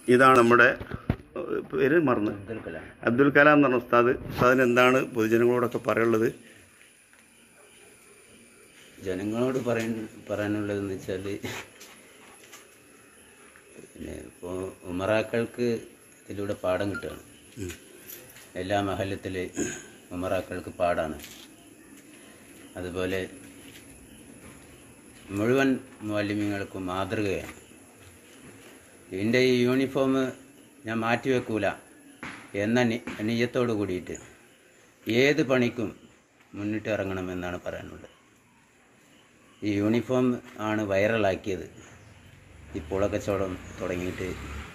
ഇതാണ് നമ്മുടെ ഏഹ്, പേര് മറന്ന് അബ്ദുൽ കലാം അബ്ദുൽ കലാം എന്ന് പറഞ്ഞ ഉസ്താദ് ഉസ്താദിന് എന്താണ് പൊതുജനങ്ങളോടൊക്കെ പറയാനുള്ളത് ജനങ്ങളോട് പറയാൻ പറയാനുള്ളതെന്ന് വെച്ചാൽ പിന്നെ ഇപ്പോൾ ഉമറാക്കൾക്ക് ഇതിലൂടെ പാഠം കിട്ടുകയാണ് എല്ലാ മഹല്ലത്തിൽ ഉമറാക്കൾക്ക് പാടാണ് അതുപോലെ മുഴുവൻ മാലിന്യങ്ങൾക്കും മാതൃകയാണ് ഇതിൻ്റെ ഈ യൂണിഫോം ഞാൻ മാറ്റിവെക്കൂല എന്ന നി- നിയത്തോട് കൂടിയിട്ട് ഏത് പണിക്കും മുന്നിട്ട് ഇറങ്ങണമെന്നാണ് പറയാനുള്ളത് ഈ യൂണിഫോം ആണ് വൈറലാക്കിയത് ഈ പുളക്കച്ചവടം തുടങ്ങിയിട്ട്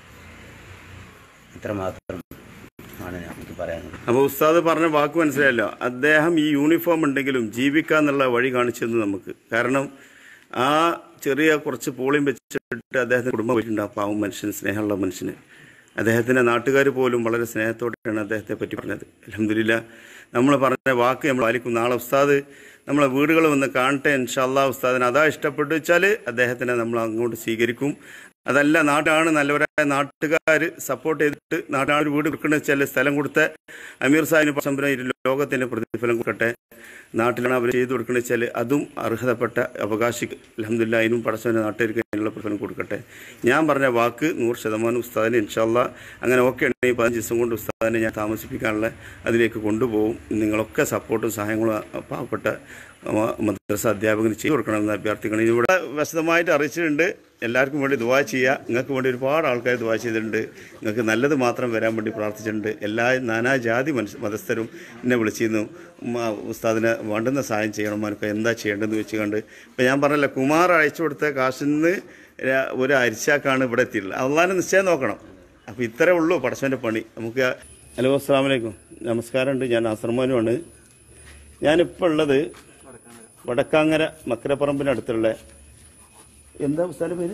ഇത്രമാത്രം ആണ് എനിക്ക് പറയാനുള്ളത് അപ്പോൾ ഉസ്താദ് പറഞ്ഞ വാക്ക് മനസ്സിലായല്ലോ അദ്ദേഹം ഈ യൂണിഫോം ഉണ്ടെങ്കിലും ജീവിക്കാന്നുള്ള വഴി കാണിച്ചു തന്നു നമുക്ക് കാരണം ആ ചെറിയ കുറച്ച് പോളിയും വെച്ചിട്ട് അദ്ദേഹത്തിന് കുടുംബം പോയിട്ടുണ്ട് ആ പാവം മനുഷ്യന് സ്നേഹമുള്ള മനുഷ്യന് അദ്ദേഹത്തിൻ്റെ നാട്ടുകാർ പോലും വളരെ സ്നേഹത്തോടെയാണ് അദ്ദേഹത്തെ പറ്റി പറഞ്ഞത് അലഹമില്ല നമ്മൾ പറഞ്ഞ വാക്ക് നമ്മൾ പാലിക്കും നാളെ ഉസ്താദ് നമ്മളെ വീടുകൾ വന്ന് കാണട്ടെ ഇൻഷാല്ലാ ഉസ്താദിന് അതാ ഇഷ്ടപ്പെട്ടു വെച്ചാൽ അദ്ദേഹത്തിനെ നമ്മൾ അങ്ങോട്ട് സ്വീകരിക്കും അതല്ല നാട്ടാണ് നല്ലവരായ നാട്ടുകാർ സപ്പോർട്ട് ചെയ്തിട്ട് നാട്ടാണ് ഒരു വീട് കൊടുക്കണമെന്ന് വെച്ചാൽ സ്ഥലം കൊടുത്ത അമീർ സാഹിബിന് സംരംഭം ഇരു ലോകത്തിന് പ്രതിഫലം കൊടുക്കട്ടെ നാട്ടിലാണ് അവർ ചെയ്തു കൊടുക്കണമെന്ന് വെച്ചാൽ അതും അർഹതപ്പെട്ട അവകാശിക്ക് അലഹമില്ല അതിനും പടച്ചവൻ്റെ നാട്ടുകാർക്ക് അതിനുള്ള പ്രതിഫലം കൊടുക്കട്ടെ ഞാൻ പറഞ്ഞ വാക്ക് നൂറ് ശതമാനം ഉസ്താദിന് ഇൻഷാല്ല അങ്ങനെ ഓക്കെ ഉണ്ടെങ്കിൽ പതിനഞ്ച് ദിവസം കൊണ്ട് ഉസ്താദിനെ ഞാൻ താമസിപ്പിക്കാനുള്ള അതിലേക്ക് കൊണ്ടുപോകും നിങ്ങളൊക്കെ സപ്പോർട്ടും സഹായങ്ങളും ആ പാവപ്പെട്ട മ- മദ്രസ അധ്യാപകന് ചെയ്തു കൊടുക്കണമെന്ന് അഭ്യർത്ഥിക്കണം ഇവിടെ വിശദമായിട്ട് അറിയിച്ചിട്ടുണ്ട് എല്ലാവർക്കും വേണ്ടി ദുവാ ചെയ്യുക നിങ്ങൾക്ക് വേണ്ടി ഒരുപാട് ആൾക്കാർ ദുവാ ചെയ്തിട്ടുണ്ട് നിങ്ങൾക്ക് നല്ലത് മാത്രം വരാൻ വേണ്ടി പ്രാർത്ഥിച്ചിട്ടുണ്ട് എല്ലാ നാനാജാതി മനുഷ്യ മതസ്ഥരും എന്നെ വിളിച്ചിരുന്നു ഉമ്മ, ഉസ്താദിന് വേണ്ടുന്ന സഹായം ചെയ്യണം മനക്ക് എന്താ ചെയ്യേണ്ടതെന്ന് വെച്ച് കണ്ട് ഇപ്പം ഞാൻ പറഞ്ഞല്ലോ കുമാർ അയച്ചു കൊടുത്ത കാശിൽ നിന്ന് ര- ഒരു അരിച്ചാക്കാണ് ഇവിടെ എത്തിയിട്ടുള്ളത് അള്ളാഹിനെ നിശ്ചയം നോക്കണം അപ്പോൾ ഇത്രേ ഉള്ളൂ പടച്ചവൻ്റെ പണി നമുക്ക് ഹലോ അസ്സാം വലൈക്കും നമസ്കാരമുണ്ട് ഞാൻ അസർമാനുമാണ് ഞാനിപ്പോൾ ഉള്ളത് വടക്കാങ്ങര മക്കരപ്പറമ്പിനടുത്തുള്ള എന്താ ഉസ്താദിന്റെ പേര്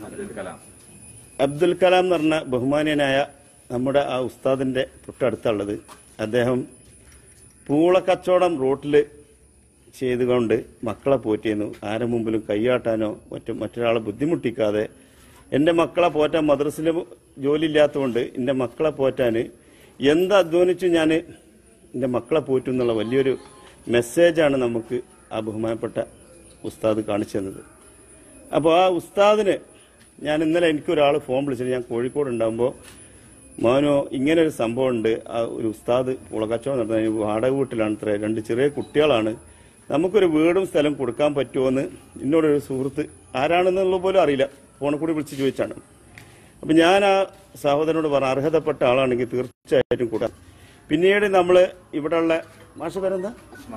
അബ്ദുൽ കലാം എന്ന് പറഞ്ഞ ബഹുമാനീയനായ നമ്മുടെ ആ ഉസ്താദിന്റെ തൊട്ടടുത്തുള്ളത് അദ്ദേഹം പൂളക്കച്ചവടം റോട്ടിൽ ചെയ്തുകൊണ്ട് മക്കളെ പോറ്റിയിരുന്നു ആരെ മുമ്പിലും കൈയാട്ടാനോ മറ്റു മറ്റൊരാളെ ബുദ്ധിമുട്ടിക്കാതെ എൻ്റെ മക്കളെ പോറ്റാൻ മദ്രസിൽ ജോലി ഇല്ലാത്തതുകൊണ്ട് എൻ്റെ മക്കളെ പോറ്റാൻ എന്ത് അധ്വാനിച്ചു ഞാൻ എൻ്റെ മക്കളെ പോറ്റും എന്നുള്ള വലിയൊരു മെസ്സേജാണ് നമുക്ക് ആ ബഹുമാനപ്പെട്ട ഉസ്താദ് കാണിച്ചു തന്നത് അപ്പോൾ ആ ഉസ്താദിന് ഞാൻ ഇന്നലെ എനിക്കൊരാൾ ഫോൺ വിളിച്ചിട്ട് ഞാൻ കോഴിക്കോട് ഉണ്ടാകുമ്പോൾ മോനോ ഇങ്ങനെ ഒരു സംഭവം ഉണ്ട് ആ ഒരു ഉസ്താദ് പുളക്കച്ചവടം നടത്തുന്ന വാടക വീട്ടിലാണ് ഇത്ര രണ്ട് ചെറിയ കുട്ടികളാണ് നമുക്കൊരു വീടും സ്ഥലം കൊടുക്കാൻ പറ്റുമോയെന്ന് എന്നോടൊരു സുഹൃത്ത് ആരാണെന്നുള്ള പോലും അറിയില്ല ഫോണിൽ കൂടി വിളിച്ച് ചോദിച്ചാണ് അപ്പം ഞാൻ ആ സഹോദരനോട് പറഞ്ഞ അർഹതപ്പെട്ട ആളാണെങ്കിൽ തീർച്ചയായിട്ടും കൂടാം പിന്നീട് നമ്മൾ ഇവിടെയുള്ള മാഷ പേരെന്താ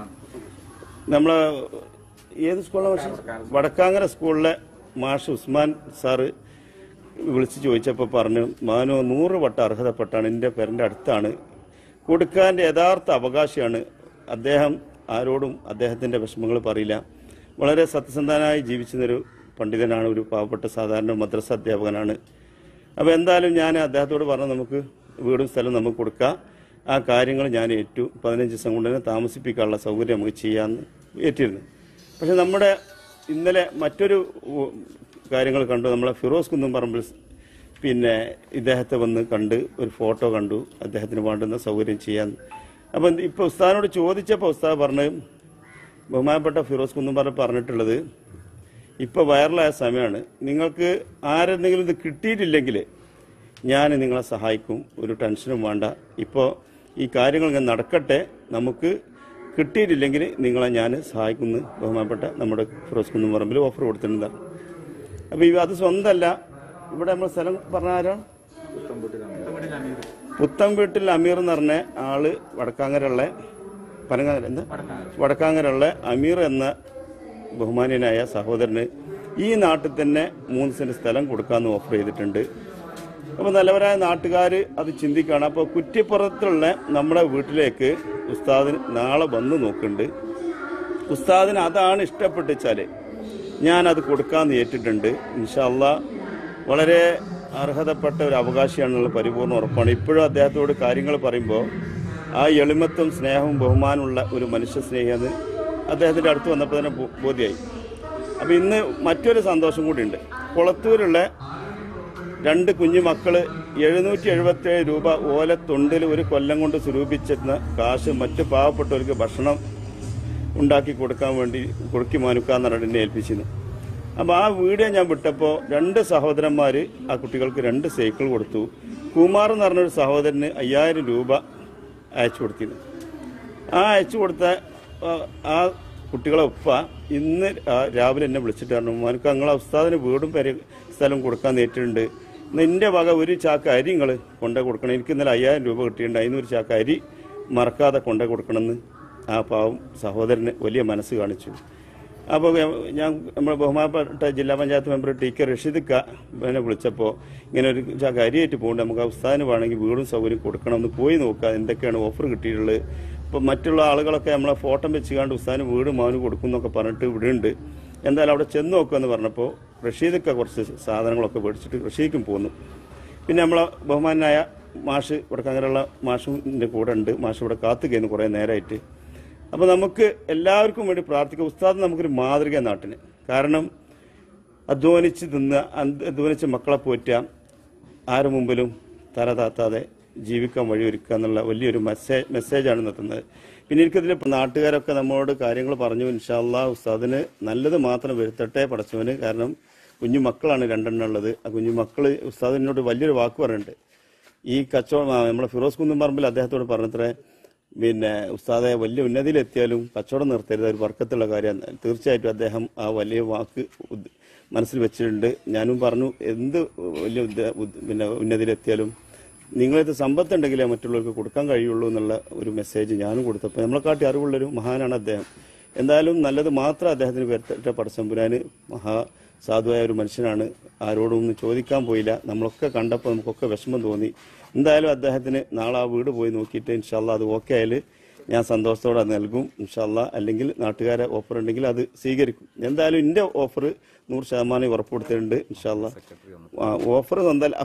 നമ്മളെ ഏത് സ്കൂളിലെ മാഷ് വടക്കാങ്ങര സ്കൂളിലെ മാഷ് ഉസ്മാൻ സാറ് വിളിച്ച് ചോദിച്ചപ്പോൾ പറഞ്ഞു മാനോ നൂറ് വട്ടം അർഹതപ്പെട്ടാണ് എൻ്റെ പേരൻ്റെ അടുത്താണ് കൊടുക്കാൻ്റെ യഥാർത്ഥ അവകാശിയാണ് അദ്ദേഹം ആരോടും അദ്ദേഹത്തിൻ്റെ വിഷമങ്ങൾ പറയില്ല വളരെ സത്യസന്ധനായി ജീവിച്ചിരുന്നൊരു പണ്ഡിതനാണ് ഒരു പാവപ്പെട്ട സാധാരണ മദ്രസ അധ്യാപകനാണ് അപ്പോൾ എന്തായാലും ഞാൻ അദ്ദേഹത്തോട് പറഞ്ഞു നമുക്ക് വീടും സ്ഥലവും നമുക്ക് കൊടുക്കാം ആ കാര്യങ്ങൾ ഞാൻ ഏറ്റു പതിനഞ്ച് ദിവസം കൊണ്ട് തന്നെ താമസിപ്പിക്കാനുള്ള സൗകര്യം നമുക്ക് ചെയ്യാമെന്ന് ഏറ്റിരുന്നു പക്ഷെ നമ്മുടെ ഇന്നലെ മറ്റൊരു ഉ- കാര്യങ്ങൾ കണ്ടു നമ്മളെ ഫിറോസ് കുന്നുംപറമ്പിൽ സ് പിന്നെ ഇദ്ദേഹത്തെ വന്ന് കണ്ട് ഒരു ഫോട്ടോ കണ്ടു അദ്ദേഹത്തിന് വേണ്ടുന്ന സൗകര്യം ചെയ്യാൻ അപ്പം ഇപ്പോൾ ഉസ്താദിനോട് ചോദിച്ചപ്പോൾ ഉസ്താദ് പറഞ്ഞ് ബഹുമാനപ്പെട്ട ഫിറോസ് കുന്നുംപറമ്പ് പറഞ്ഞിട്ടുള്ളത് ഇപ്പോൾ വൈറലായ സമയമാണ് നിങ്ങൾക്ക് ആരെന്തെങ്കിലും ഇത് കിട്ടിയിട്ടില്ലെങ്കിൽ ഞാൻ നിങ്ങളെ സഹായിക്കും ഒരു ടെൻഷനും വേണ്ട ഇപ്പോൾ ഈ കാര്യങ്ങൾ ഇങ്ങനെ നടക്കട്ടെ നമുക്ക് കിട്ടിയിട്ടില്ലെങ്കിൽ നിങ്ങളെ ഞാൻ സഹായിക്കുന്നു ബഹുമാനപ്പെട്ട നമ്മുടെ ഫിറോസ് കുന്നും പറമ്പിൽ ഓഫർ കൊടുത്തിട്ടുണ്ട് അപ്പോൾ ഇത് അത് സ്വന്തമല്ല ഇവിടെ നമ്മൾ സ്ഥലം പറഞ്ഞ ആരാണ് പുത്തം വീട്ടിൽ അമീർ എന്ന് പറഞ്ഞ ആള് വടക്കാങ്ങരയുള്ള പനങ്ങാങ്ങര എന്താ വടക്കാങ്ങരയുള്ള അമീർ എന്ന ബഹുമാനീയനായ സഹോദരന് ഈ നാട്ടിൽ തന്നെ മൂന്ന് സെന്റ് സ്ഥലം കൊടുക്കാമെന്ന് ഓഫർ ചെയ്തിട്ടുണ്ട് അപ്പോൾ നല്ലവരായ നാട്ടുകാർ അത് ചിന്തിക്കുകയാണ് അപ്പോൾ കുറ്റിപ്പുറത്തുള്ള നമ്മുടെ വീട്ടിലേക്ക് ഉസ്താദിന് നാളെ വന്ന് നോക്കുന്നുണ്ട് ഉസ്താദിന് അതാണ് ഇഷ്ടപ്പെട്ടിച്ചാൽ ഞാനത് കൊടുക്കാമെന്ന് ഏറ്റിട്ടുണ്ട് ഇൻഷല്ല വളരെ അർഹതപ്പെട്ട ഒരു അവകാശിയാണെന്നുള്ള പരിപൂർണ്ണ ഉറപ്പാണ് ഇപ്പോഴും അദ്ദേഹത്തോട് കാര്യങ്ങൾ പറയുമ്പോൾ ആ എളിമത്വം സ്നേഹവും ബഹുമാനമുള്ള ഒരു മനുഷ്യ സ്നേഹിയെന്ന് അദ്ദേഹത്തിൻ്റെ അടുത്ത് വന്നപ്പോൾ തന്നെ ബോ- ബോധ്യമായി അപ്പോൾ ഇന്ന് മറ്റൊരു സന്തോഷം കൂടിയുണ്ട് കുളത്തൂരുള്ള രണ്ട് കുഞ്ഞു മക്കള് എഴുന്നൂറ്റി എഴുപത്തേഴ് രൂപ ഓലത്തൊണ്ടിൽ ഒരു കൊല്ലം കൊണ്ട് സ്വരൂപിച്ചിരുന്ന കാശ് മറ്റ് പാവപ്പെട്ടവർക്ക് ഭക്ഷണം ഉണ്ടാക്കി കൊടുക്കാൻ വേണ്ടി കൊടുക്കി മാനുക്കാന്ന് പറഞ്ഞിട്ട് എന്നെ ഏൽപ്പിച്ചിരുന്നു അപ്പോൾ ആ വീഡിയോ ഞാൻ വിട്ടപ്പോൾ രണ്ട് സഹോദരന്മാർ ആ കുട്ടികൾക്ക് രണ്ട് സൈക്കിൾ കൊടുത്തു കുമാർ എന്ന് പറഞ്ഞൊരു സഹോദരന് അയ്യായിരം രൂപ അയച്ചു കൊടുത്തിരുന്നു ആ അയച്ചു കൊടുത്ത ആ, ആ കുട്ടികളെ ഉപ്പ ഇന്ന് രാ- രാവിലെ എന്നെ വിളിച്ചിട്ട് പറഞ്ഞു മോനക്ക് നിങ്ങളെ ഉസ്താദിന് വീടും പേര് സ്ഥലം കൊടുക്കാൻ നേരിട്ടുണ്ട് നിന്റെ വക ഒരു ചാക്ക് അരി നിങ്ങൾ കൊണ്ടേ കൊടുക്കണം എനിക്ക് ഇന്നലെ അയ്യായിരം രൂപ കിട്ടിയിട്ടുണ്ട് അതിന് ഒരു ചാക്ക് അരി മറക്കാതെ കൊണ്ടേ കൊടുക്കണമെന്ന് ആ പാവം സഹോദരന് വലിയ മനസ്സ് കാണിച്ചു അപ്പോൾ ഞാൻ നമ്മുടെ ബഹുമാനപ്പെട്ട ജില്ലാ panchayat member T K Rasheed ക എന്നെ വിളിച്ചപ്പോൾ ഇങ്ങനെ ഒരു ചാക്ക് അരിയായിട്ട് പോകുന്നുണ്ട് നമുക്ക് ആ ഉസ്താദിന് വേണമെങ്കിൽ വീടും സൗകര്യം കൊടുക്കണം ഒന്ന് പോയി നോക്കുക എന്തൊക്കെയാണ് ഓഫർ കിട്ടിയിട്ടുള്ളത് ഇപ്പം മറ്റുള്ള ആളുകളൊക്കെ നമ്മളെ ഫോട്ടോ വെച്ചുകൊണ്ട് ഉസ്താദിന് വീട് മാവിന് കൊടുക്കും എന്നൊക്കെ പറഞ്ഞിട്ട് ഇവിടെ ഉണ്ട് എന്തായാലും അവിടെ ചെന്ന് നോക്കുമെന്ന് പറഞ്ഞപ്പോൾ റഷീദൊക്കെ കുറച്ച് സാധനങ്ങളൊക്കെ മേടിച്ചിട്ട് റഷീദും പോന്നു പിന്നെ നമ്മളെ ബഹുമാനായ മാഷ് ഇവിടെ അങ്ങനെയുള്ള മാഷിൻ്റെ കൂടെ ഉണ്ട് മാഷ് ഇവിടെ കാത്തുകയെന്ന് കുറേ നേരമായിട്ട് അപ്പോൾ നമുക്ക് എല്ലാവർക്കും വേണ്ടി പ്രാർത്ഥിക്കാം ഉസ്താദ് നമുക്കൊരു മാതൃക നാട്ടിന് കാരണം അധ്വാനിച്ച് തിന്ന് അന്ത് അധ്വാനിച്ച് മക്കളെ പോറ്റുക ആരുടെ മുമ്പിലും തല താത്താതെ ജീവിക്കാൻ വഴിയൊരുക്കുക എന്നുള്ള വലിയൊരു മെസ്സേജ് മെസ്സേജാണ് നിർത്തുന്നത് പിന്നെ എനിക്കതിൽ നാട്ടുകാരൊക്കെ നമ്മളോട് കാര്യങ്ങൾ പറഞ്ഞു ഇൻഷാല്ലാ ഉസ്താദിന് നല്ലത് മാത്രം വരുത്തട്ടെ പടച്ചവന് കാരണം കുഞ്ഞു മക്കളാണ് രണ്ടെണ്ണം ഉള്ളത് ആ കുഞ്ഞു മക്കൾ ഉസ്താദിനോട് വലിയൊരു വാക്ക് പറഞ്ഞിട്ടുണ്ട് ഈ കച്ചവടം ആ, നമ്മളെ ഫിറോസ് കുന്നുംപറമ്പിൽ അദ്ദേഹത്തോട് പറഞ്ഞത്രേ പിന്നെ ഉസ്താദെ വലിയ ഉന്നതിയിലെത്തിയാലും കച്ചവടം നിർത്തരുത് ഒരു വർക്കത്തുള്ള കാര്യമാണ് തീർച്ചയായിട്ടും അദ്ദേഹം ആ വലിയ വാക്ക് ഉദ്- മനസ്സിൽ വെച്ചിട്ടുണ്ട് ഞാനും പറഞ്ഞു എന്ത് വലിയ ഉദ്യ- ഉദ്- പിന്നെ ഉന്നതിയിലെത്തിയാലും നിങ്ങളിത് സമ്പത്തുണ്ടെങ്കിലേ മറ്റുള്ളവർക്ക് കൊടുക്കാൻ കഴിയുള്ളൂ എന്നുള്ള ഒരു മെസ്സേജ് ഞാനും കൊടുത്തപ്പോൾ നമ്മളെക്കാട്ടി അറിവുള്ളൊരു മഹാനാണ് അദ്ദേഹം എന്തായാലും നല്ലത് മാത്രം അദ്ദേഹത്തിന് വരുത്തട്ടെ പടച്ചമ്പുരാന് മഹാ സാധുവായ ഒരു മനുഷ്യനാണ് ആരോടും ഒന്നും ചോദിക്കാൻ പോയില്ല നമ്മളൊക്കെ കണ്ടപ്പോൾ നമുക്കൊക്കെ വിഷമം തോന്നി എന്തായാലും അദ്ദേഹത്തിന് നാളെ ആ വീട് പോയി നോക്കിയിട്ട് ഇൻഷാല്ല അത് ഓക്കെ ആയാൽ ഞാൻ സന്തോഷത്തോടെ അത് നൽകും ഇൻഷാല്ല അല്ലെങ്കിൽ നാട്ടുകാരെ ഓഫർ ഉണ്ടെങ്കിൽ അത് സ്വീകരിക്കും എന്തായാലും എൻ്റെ ഓഫർ നൂറ് ശതമാനം ഉറപ്പ് കൊടുത്തിട്ടുണ്ട് ഇൻഷാല്ല ഓഫർ സ്വന്തമല്ല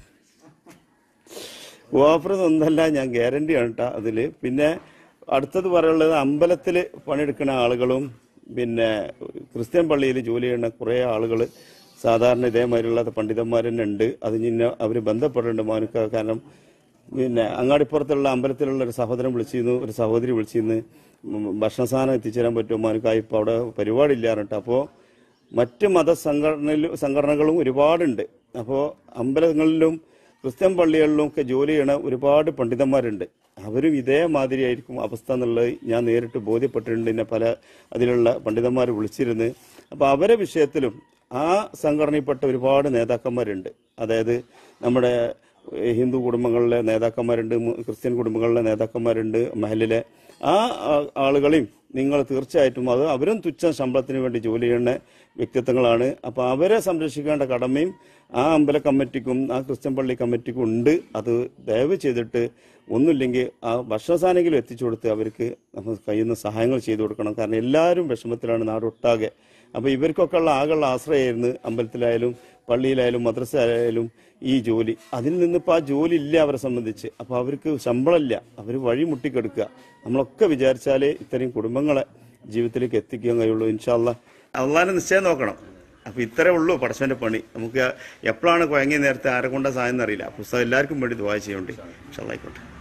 ഓഫർ സ്വന്തമല്ല ഞാൻ ഗ്യാരണ്ടിയാണ് കേട്ടോ അതിൽ പിന്നെ അടുത്തത് പറയാനുള്ളത് അമ്പലത്തിൽ പണിയെടുക്കുന്ന ആളുകളും പിന്നെ ക്രിസ്ത്യൻ പള്ളിയിൽ ജോലി ചെയ്യുന്ന കുറേ ആളുകൾ സാധാരണ ഇതേമാതിരിയുള്ള പണ്ഡിതന്മാർ തന്നെ ഉണ്ട് അത് ഇന്നെ അവർ ബന്ധപ്പെട്ടിട്ടുണ്ട് മോനക്ക് കാരണം പിന്നെ അങ്ങാടിപ്പുറത്തുള്ള അമ്പലത്തിലുള്ള ഒരു സഹോദരൻ വിളിച്ചിരുന്നു ഒരു സഹോദരി വിളിച്ചിരുന്നു ഉം, ഭക്ഷണ സാധനം എത്തിച്ചേരാൻ പറ്റുമോ മോനക്കായി ഇപ്പോൾ അവിടെ പരിപാടി ഇല്ലാറുണ്ട് അപ്പോൾ മറ്റ് മത സംഘടനയിലും സംഘടനകളും ഒരുപാടുണ്ട് അപ്പോൾ അമ്പലങ്ങളിലും ക്രിസ്ത്യൻ പള്ളികളിലും ഒക്കെ ജോലി ചെയ്യണ ഒരുപാട് പണ്ഡിതന്മാരുണ്ട് അവരും ഇതേമാതിരിയായിരിക്കും അവസ്ഥ എന്നുള്ളത് ഞാൻ നേരിട്ട് ബോധ്യപ്പെട്ടിട്ടുണ്ട് എന്നെ പല അതിലുള്ള പണ്ഡിതന്മാർ വിളിച്ചിരുന്ന് അപ്പോൾ അവരെ വിഷയത്തിലും ആ സംഘടനയിൽപ്പെട്ട ഒരുപാട് നേതാക്കന്മാരുണ്ട് അതായത് നമ്മുടെ ഏഹ്, ഹിന്ദു കുടുംബങ്ങളിലെ നേതാക്കന്മാരുണ്ട് മു- ക്രിസ്ത്യൻ കുടുംബങ്ങളിലെ നേതാക്കന്മാരുണ്ട് മഹലിലെ ആ ആ- ആളുകളെയും നിങ്ങൾ തീർച്ചയായിട്ടും അത് അവരും തുച്ഛ ശമ്പളത്തിന് വേണ്ടി ജോലി ചെയ്യുന്ന വ്യക്തിത്വങ്ങളാണ് അപ്പോൾ അവരെ സംരക്ഷിക്കേണ്ട കടമയും ആ അമ്പല കമ്മിറ്റിക്കും ആ ക്രിസ്ത്യൻ പള്ളി കമ്മിറ്റിക്കും ഉണ്ട് അത് ദയവ് ചെയ്തിട്ട് ഒന്നുമില്ലെങ്കിൽ ആ ഭക്ഷണസാധനമെങ്കിലും എത്തിച്ചു കൊടുത്ത് അവർക്ക് നമുക്ക് കഴിയുന്ന സഹായങ്ങൾ ചെയ്തു കൊടുക്കണം കാരണം എല്ലാവരും വിഷമത്തിലാണ് നാടൊട്ടാകെ അപ്പോൾ ഇവർക്കൊക്കെ ഉള്ള ആകെയുള്ള ആശ്രയമായിരുന്നു അമ്പലത്തിലായാലും പള്ളിയിലായാലും മദ്രസയിലായാലും ഈ ജോലി അതിൽ നിന്നിപ്പോൾ ആ ജോലി ഇല്ല അവരെ സംബന്ധിച്ച് അപ്പോൾ അവർക്ക് ശമ്പളമില്ല അവർ വഴി മുട്ടിക്കെടുക്കുക നമ്മളൊക്കെ വിചാരിച്ചാലേ ഇത്രയും കുടുംബങ്ങളെ ജീവിതത്തിലേക്ക് എത്തിക്കാൻ കഴിയുള്ളൂ ഇൻഷാല്ല അള്ളാനെ നിശ്ചയം നോക്കണം അപ്പോൾ ഇത്രേ ഉള്ളൂ പടച്ചവൻ്റെ പണി നമുക്ക് എപ്പോഴാണ് കുഴങ്ങിയ നേരത്തെ ആരെ കൊണ്ടാ സാധനം അറിയില്ല പുസ്തകം എല്ലാവർക്കും വേണ്ടി ദ്വായ ചെയ്യേണ്ടി ഇൻഷാല്ലായിക്കോട്ടെ